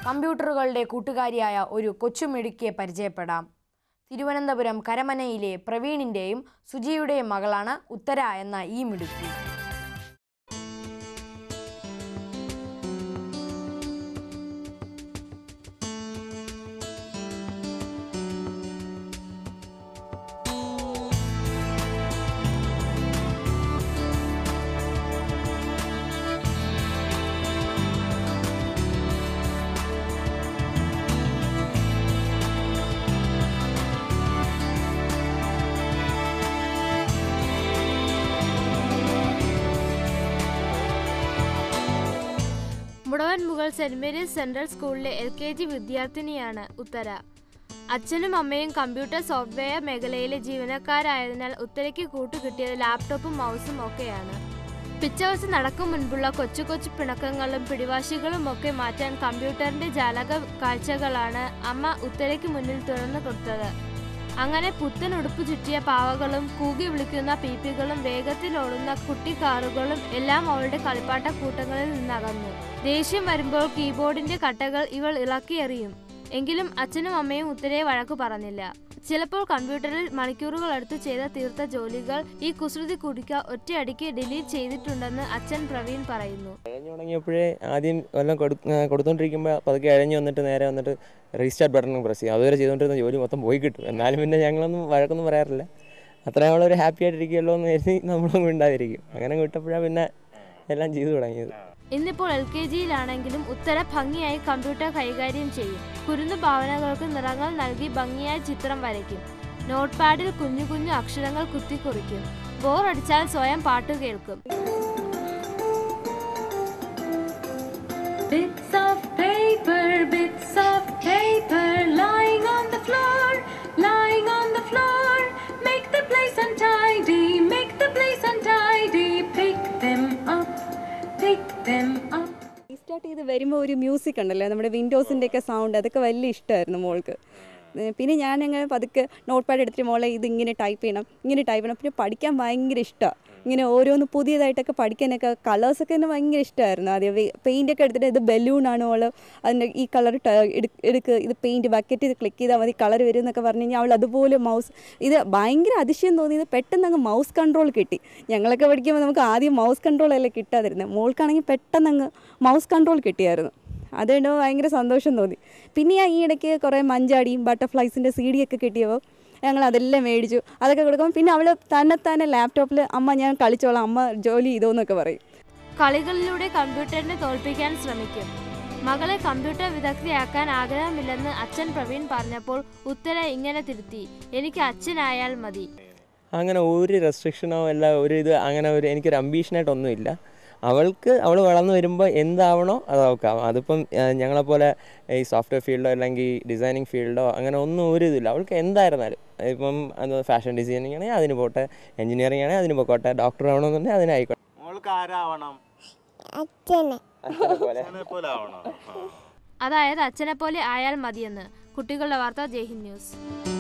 കമ്പ്യൂട്ടറുകളുടെ കൂട്ടുകാരിയായ ഒരു കൊച്ചുമിടുക്കിയെ പരിചയപ്പെടാം തിരുവനന്തപുരം കരമനയിലെ പ്രവീണിൻ്റെയും സുജിയുടെയും മകളാണ് ഉത്തര എന്ന ഈ മിടുക്കി Mudavanmugal saint Mary's central സ്കൂളിലെ എൽ കെ ജി വിദ്യാർത്ഥിനിയാണ് ഉത്തര അച്ഛനും അമ്മയും കമ്പ്യൂട്ടർ സോഫ്റ്റ്വെയർ മേഖലയിലെ ജീവനക്കാരായതിനാൽ ഉത്തരയ്ക്ക് കൂട്ടുകിട്ടിയത് ലാപ്ടോപ്പും മൗസും ഒക്കെയാണ് പിച്ചവച്ച് നടക്കും മുൻപുള്ള കൊച്ചു കൊച്ചു പിണക്കങ്ങളും പിടിവാശികളും ഒക്കെ മാറ്റാൻ കമ്പ്യൂട്ടറിന്റെ ജാലക കാഴ്ചകളാണ് അമ്മ ഉത്തരയ്ക്ക് മുന്നിൽ തുറന്നു കൊടുത്തത് അങ്ങനെ പുത്തൻ ഉടുപ്പ് ചുറ്റിയ പാവകളും കൂകി വിളിക്കുന്ന പീപ്പികളും വേഗത്തിൽ ഓടുന്ന കുട്ടി കാറുകളും എല്ലാം അവളുടെ കളിപ്പാട്ട കൂട്ടങ്ങളിൽ നിന്നകന്നു ദേഷ്യം വരുമ്പോൾ കീബോർഡിന്റെ കട്ടകൾ ഇവൾ ഇളക്കിയെറിയും എങ്കിലും അച്ഛനും അമ്മയും ഉത്തരയെ വഴക്കു പറഞ്ഞില്ല ചിലപ്പോൾ കമ്പ്യൂട്ടറിൽ മണിക്കൂറുകൾ എടുത്ത് ചെയ്ത തീർത്ത ജോലികൾ ഈ കുസൃതി കുടിക്ക ഒറ്റയടിക്ക് ഡിലീറ്റ് ചെയ്തിട്ടുണ്ടെന്ന് അച്ഛൻ പ്രവീൺ പറയുന്നു അഴഞ്ഞു തുടങ്ങിയപ്പോഴേ ആദ്യം വല്ലതും കൊടു കൊടുത്തോണ്ടിരിക്കുമ്പോൾ പതുക്കെ അഴഞ്ഞു വന്നിട്ട് നേരെ വന്നിട്ട് റീസ്റ്റാർട്ട് ബട്ടൺ പ്രസ് ചെയ്യും അതുവരെ ചെയ്തുകൊണ്ടിരുന്ന ജോലി മൊത്തം പോയി കിട്ടും എന്നാലും പിന്നെ ഞങ്ങളൊന്നും വഴക്കൊന്നും പറയാറില്ല അത്രയും നമ്മളൊരു ഹാപ്പി ആയിട്ടിരിക്കുമല്ലോ എന്ന് കരുതി നമ്മളൊന്നും ഉണ്ടാതിരിക്കും അങ്ങനെ വിട്ടപ്പോഴാണ് പിന്നെ എല്ലാം ചെയ്തു തുടങ്ങിയത് ഇന്നിപ്പോൾ എൽ കെ ജിയിലാണെങ്കിലും ഉത്തര ഭംഗിയായി കമ്പ്യൂട്ടർ കൈകാര്യം ചെയ്യും കുരുന്നു ഭാവനകൾക്ക് നിറങ്ങൾ നൽകി ഭംഗിയായി ചിത്രം വരയ്ക്കും നോട്ട് പാഡിൽ കുഞ്ഞു കുഞ്ഞു അക്ഷരങ്ങൾ കുത്തിക്കുറിക്കും ബോർ അടിച്ചാൽ സ്വയം പാട്ട് കേൾക്കും Bits of paper, bits of paper, lying on the floor, lying on the floor. Make the place untidy, make the place untidy. Pick them up, pick them up. Start ചെയ്ത് വരുമ്പോൾ ഒരു മ്യൂസിക് ഉണ്ടല്ലോ നമ്മുടെ വിൻഡോസിൻ്റെ ഒക്കെ സൗണ്ട് അതൊക്കെ വലിയ ഇഷ്ടമായിരുന്നു മോൾക്ക് ഏ, പിന്നെ ഞാനങ്ങനെ പതുക്കെ നോട്ട് പാഡ് എടുത്തിട്ട് മോളെ ഇത് ഇങ്ങനെ ടൈപ്പ് ചെയ്യണം ഇങ്ങനെ ടൈപ്പ് ചെയ്യണം പിന്നെ പഠിക്കാൻ ഭയങ്കര ഇഷ്ടമാണ് ഇങ്ങനെ ഓരോന്ന് പുതിയതായിട്ടൊക്കെ പഠിക്കാനൊക്കെ കളേഴ്സൊക്കെ എന്നെ ഭയങ്കര ഇഷ്ടമായിരുന്നു ആദ്യം പെയിൻ്റ് ഒക്കെ എടുത്തിട്ട് ഇത് ബലൂണാണ് മോള് അതിൻ്റെ ഈ കളർ എടുക്ക് ഇത് പെയിൻറ്റ് ബക്കറ്റ് ഇത് ക്ലിക്ക് ചെയ്താൽ മതി കളർ വരും എന്നൊക്കെ പറഞ്ഞു കഴിഞ്ഞാൽ അവൾ അതുപോലെ മൗസ് ഇത് ഭയങ്കര അതിശയം തോന്നിയത് പെട്ടെന്ന് അങ്ങ് മൗസ് കൺട്രോൾ കിട്ടി ഞങ്ങളൊക്കെ പഠിക്കുമ്പോൾ നമുക്ക് ആദ്യം മൗസ് കൺട്രോൾ അല്ലേ കിട്ടാതിരുന്നത് മോൾക്കാണെങ്കിൽ പെട്ടെന്ന് അങ്ങ് മൗസ് കൺട്രോൾ കിട്ടിയായിരുന്നു അത് കണ്ടപ്പോൾ ഭയങ്കര സന്തോഷം തോന്നി പിന്നെ ഞാൻ ഈ ഇടയ്ക്ക് കുറേ മഞ്ചാടിയും ബട്ടർഫ്ലൈസിൻ്റെ സി ഡി ഒക്കെ കിട്ടിയപ്പോൾ ഞങ്ങൾ അതെല്ലാം മേടിച്ചു അതൊക്കെ കൊടുക്കുമ്പോൾ പിന്നെ അവൾ തന്നെത്താനെ ലാപ്ടോപ്പിൽ അമ്മ ഞാൻ കളിച്ചോളാം അമ്മ ജോലി ചെയ്തോന്നൊക്കെ പറയും കളികളിലൂടെ കമ്പ്യൂട്ടറിനെ തോൽപ്പിക്കാൻ ശ്രമിക്കും മകളെ കമ്പ്യൂട്ടർ വിദഗ്ധയാക്കാൻ ആഗ്രഹമില്ലെന്ന് അച്ഛൻ പ്രവീൺ പറഞ്ഞപ്പോൾ ഉത്തര ഇങ്ങനെ തിരുത്തി എനിക്ക് അച്ഛനായാൽ മതി അങ്ങനെ ഒരു റെസ്ട്രിക്ഷനോ അല്ല ഒരു ഇത് അങ്ങനെ ഒരു എനിക്കൊരു അംബീഷനായിട്ടൊന്നുമില്ല അവൾക്ക് അവൾ വളർന്നു വരുമ്പോൾ എന്താവണോ അത് അവൾക്കാവും അതിപ്പം ആ, ഞങ്ങളെപ്പോലെ ഈ സോഫ്റ്റ്വെയർ ഫീൽഡോ അല്ലെങ്കിൽ ഡിസൈനിങ് ഫീൽഡോ അങ്ങനെ ഒന്നും ഒരു ഇതില്ല അവൾക്ക് എന്തായിരുന്നാലും ഇപ്പം അത് ഫാഷൻ ഡിസൈനിങ് ആണെങ്കിൽ അതിന് പോട്ടെ എഞ്ചിനീയറിംഗ് ആണെങ്കിൽ അതിന് പോട്ടെ ഡോക്ടർ ആവണമെന്നുണ്ടെങ്കിൽ അതിനായിക്കോട്ടെ മോൾക്ക് ആരാവണം അച്ഛനെ അച്ഛനെ പോലെ ആവണം ആ. അതായത് അച്ഛനെ പോലെ ആയാൽ മതിയെന്ന് കുട്ടികളുടെ വാർത്ത ജയ്ഹിന്ദ് ന്യൂസ്